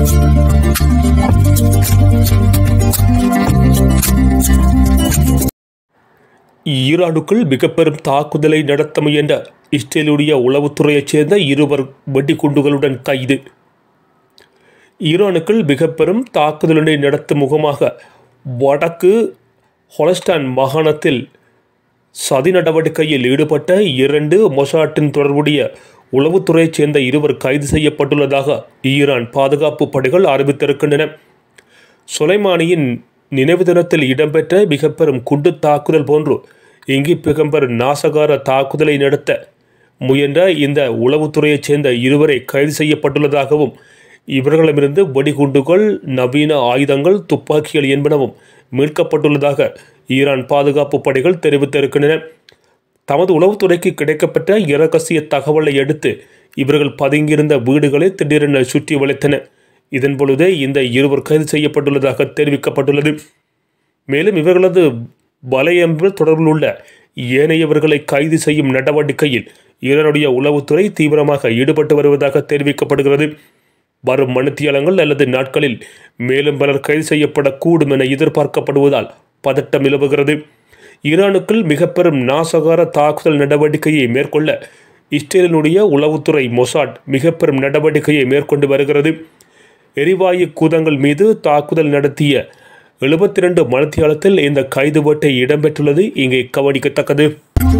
ஈரானுக்குள் மிக பெரும் தாக்குதலை நடத்த முயன்ற இஸ்ரேலுடைய உளவுத்துறையைச் சேர்ந்த இருவர் வெடிகுண்டுகளுடன் கைது ஈரானுக்குள் மிக பெரும் தாக்குதலினை நடத்தும் முகமாக வடக்கு ஹொலஸ்டான் மாகாணத்தில் சதி நடவடிக்கையில் ஈடுபட்ட இரண்டு மொசாட்டின் தொடர்புடைய உளவுத்துறையைச் சேர்ந்த இருவர் கைது செய்யப்பட்டுள்ளதாக ஈரான் பாதுகாப்பு படைகள் அறிவித்திருக்கின்றன சுலைமானியின் நினைவு தினத்தில் இடம்பெற்ற மிக பெரும் குண்டு தாக்குதல் போன்று இங்கு மிகப்பெரும் நாசகார தாக்குதலை நடத்த முயன்ற இந்த உளவுத்துறையைச் சேர்ந்த இருவரை கைது செய்யப்பட்டுள்ளதாகவும் இவர்களிடமிருந்து வெடிகுண்டுகள் நவீன ஆயுதங்கள் துப்பாக்கிகள் என்பனவும் மீட்கப்பட்டுள்ளதாக ஈரான் பாதுகாப்பு படைகள் தெரிவித்திருக்கின்றன தமது உளவுத்துறைக்கு கிடைக்கப்பட்ட இரகசிய தகவலை அடுத்து இவர்கள் பதுங்கியிருந்த வீடுகளை திடீரென சுற்றி வளைத்தன இதன் பொழுதே இந்த இருவர் கைது செய்யப்பட்டுள்ளதாக தெரிவிக்கப்பட்டுள்ளது மேலும் இவர்களது வலையம்பு தொடர்பில் உள்ள ஏனையவர்களை கைது செய்யும் நடவடிக்கையில் ஈரானுடைய உளவுத்துறை தீவிரமாக ஈடுபட்டு வருவதாக தெரிவிக்கப்படுகிறது வரும் மணித்தியாலங்கள் அல்லது நாட்களில் மேலும் பலர் கைது செய்யப்படக்கூடும் என எதிர்பார்க்கப்படுவதால் பதட்டம் நிலவுகிறது ஈரானுக்குள் மிக பெரும் நாசகார தாக்குதல் நடவடிக்கையை மேற்கொள்ள இஸ்ரேலினுடைய உளவுத்துறை மொசாட் மிக பெரும் நடவடிக்கையை மேற்கொண்டு வருகிறது எரிவாயு கூதங்கள் மீது தாக்குதல் நடத்திய எழுபத்தி ரெண்டு மணித்தியாலத்தில் இந்த கைது வேட்டை இடம்பெற்றுள்ளது இங்கே கவனிக்கத்தக்கது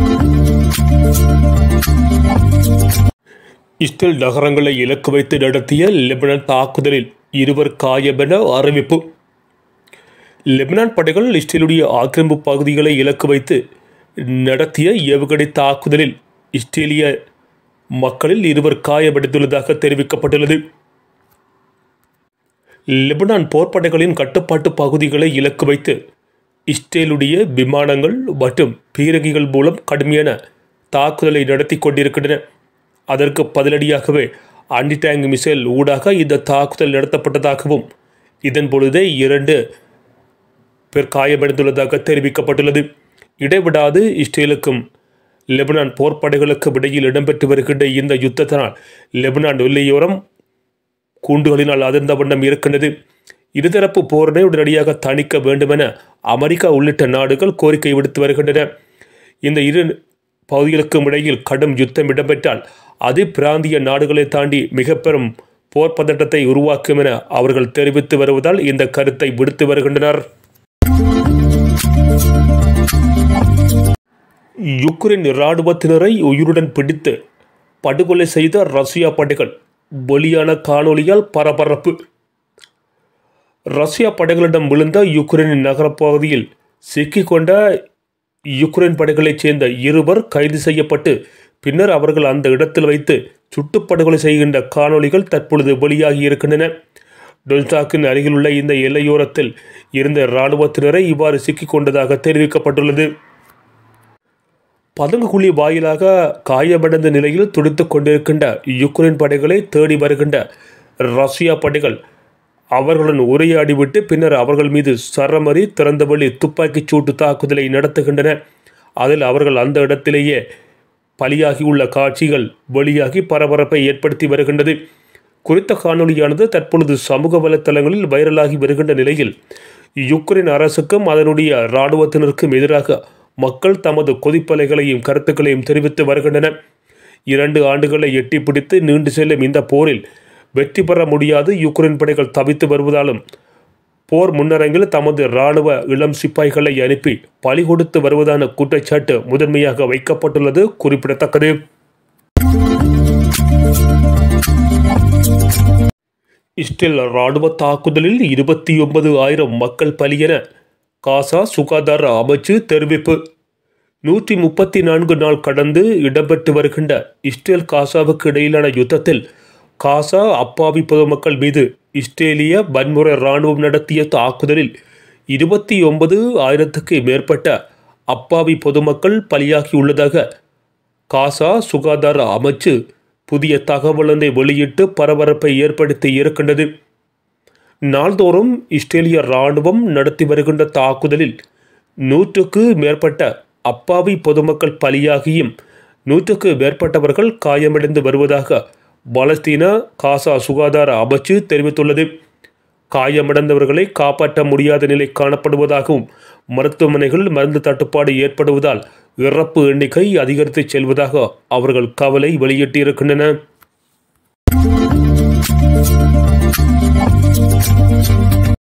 இஸ்ரேல் நகரங்களை இலக்கு வைத்து நடத்திய லெபனான் தாக்குதலில் இருவர் காயமென அறிவிப்பு லெபனான் படைகள் இஸ்ரேலுடைய ஆக்கிரமிப்பு பகுதிகளை இலக்கு வைத்து நடத்திய ஏவுகணை தாக்குதலில் இஸ்ரேலிய மக்களில் இருவர் காயமடைந்துள்ளதாக தெரிவிக்கப்பட்டுள்ளது லெபனான் போர்ப்படைகளின் கட்டுப்பாட்டு பகுதிகளை இலக்கு வைத்து இஸ்ரேலுடைய விமானங்கள் மற்றும் பீரங்கிகள் மூலம் கடுமையான தாக்குதலை நடத்தி கொண்டிருக்கின்றன அதற்கு பதிலடியாகவே ஆன்டி டேங்க் மிசைல் ஊடாக இந்த தாக்குதல் நடத்தப்பட்டதாகவும் இதன் பொழுதே இரண்டு பேர் காயமடைந்துள்ளதாக தெரிவிக்கப்பட்டுள்ளது இடைவிடாது இஸ்ரேலுக்கும் லெபனான் போர்ப்படைகளுக்கும் இடையில் இடம்பெற்று வருகின்ற இந்த யுத்தத்தினால் லெபனான் எல்லையோரம் கூண்டுகளினால் அதிர்ந்த வண்ணம் இருக்கின்றது இருதரப்பு போரினை உடனடியாக தணிக்க வேண்டுமென அமெரிக்கா உள்ளிட்ட நாடுகள் கோரிக்கை விடுத்து வருகின்றன இந்த இரு பகுதிகளுக்கும் இடையில் கடும் யுத்தம் இடம்பெற்றால் அது பிராந்திய நாடுகளை தாண்டி மிக பெரும் போர் பதட்டத்தை உருவாக்கும் என அவர்கள் தெரிவித்து வருவதால் இந்த கருத்தை விடுத்து வருகின்றனர் யுக்ரைன் இராணுவத்தினரை உயிருடன் பிடித்து படுகொலை செய்த ரஷ்யா படைகள் வெளியான காணொலியால் பரபரப்பு ரஷ்யா படைகளிடம் விழுந்த யுக்ரைனின் நகரப்பகுதியில் சிக்கிக்கொண்ட யுக்ரைன் படைகளைச் சேர்ந்த இருவர் கைது செய்யப்பட்டு பின்னர் அவர்கள் அந்த இடத்தில் வைத்து சுட்டுப்படுகொலை செய்கின்ற காணொலிகள் தற்பொழுது வெளியாகி இருக்கின்றன டொன்ஸ்டாக்கின் அருகிலுள்ள இந்த எல்லையோரத்தில் இருந்த இராணுவத்தினரை இவ்வாறு சிக்கிக் கொண்டதாக தெரிவிக்கப்பட்டுள்ளது பதுங்குகுழி வாயிலாக காயமடைந்த நிலையில் துடித்துக் கொண்டிருக்கின்ற யுக்ரைன் படைகளை தேடி வருகின்ற ரஷ்யா படைகள் அவர்களுடன் உரையாடிவிட்டு பின்னர் அவர்கள் மீது சரமறி திறந்தவழி துப்பாக்கிச் சூட்டு தாக்குதலை நடத்துகின்றன அதில் அவர்கள் அந்த இடத்திலேயே பலியாகியுள்ள காட்சிகள் வெளியாகி பரபரப்பை ஏற்படுத்தி வருகின்றது குறித்த காணொலியானது தற்பொழுது சமூக வலைத்தளங்களில் வைரலாகி வருகின்ற நிலையில் யுக்ரைன் அரசுக்கும் அதனுடைய இராணுவத்தினருக்கும் எதிராக மக்கள் தமது கொதிப்பலைகளையும் கருத்துக்களையும் தெரிவித்து வருகின்றன இரண்டு ஆண்டுகளை எட்டி பிடித்து நீண்டு செல்லும் இந்த போரில் வெற்றி பெற முடியாது யுக்ரைன் படைகள் தவித்து வருவதாலும் போர் முன்னரங்கில் தமது இராணுவ இளம் சிப்பாய்களை அனுப்பி பலி கொடுத்து வருவதான குற்றச்சாட்டு முதன்மையாக வைக்கப்பட்டுள்ளது குறிப்பிடத்தக்கது இஸ்ரேல் இராணுவ தாக்குதலில் இருபத்தி ஒன்பது ஆயிரம் மக்கள் பலியென காசா சுகாதார அமைச்சு தெரிவிப்பு நூற்றி முப்பத்தி நான்கு நாள் கடந்து இடம்பெற்று வருகின்ற இஸ்ரேல் காசாவுக்கு இடையிலான யுத்தத்தில் காசா அப்பாவி பொதுமக்கள் மீது இஸ்ரேலிய வன்முறை இராணுவம் நடத்திய தாக்குதலில் இருபத்தி ஒன்பது ஆயிரத்துக்கு மேற்பட்ட அப்பாவி பொதுமக்கள் பலியாகியுள்ளதாக காசா சுகாதார அமைச்சு புதிய தகவலொன்றை வெளியிட்டு பரபரப்பை ஏற்படுத்தி இருக்கின்றது நாள்தோறும் இஸ்ரேலிய இராணுவம் நடத்தி வருகின்ற தாக்குதலில் நூற்றுக்கு மேற்பட்ட அப்பாவி பொதுமக்கள் பலியாகியும் நூற்றுக்கு மேற்பட்டவர்கள் காயமடைந்து வருவதாக பாலஸ்தீன காசா சுகாதார அமைச்சு தெரிவித்துள்ளது காயமடைந்தவர்களை காப்பாற்ற முடியாத நிலை காணப்படுவதாகவும் மருத்துவமனைகள் மருந்து தட்டுப்பாடு ஏற்படுவதால் இறப்பு எண்ணிக்கை அதிகரித்து செல்வதாக அவர்கள் கவலை வெளியிட்டிருக்கின்றன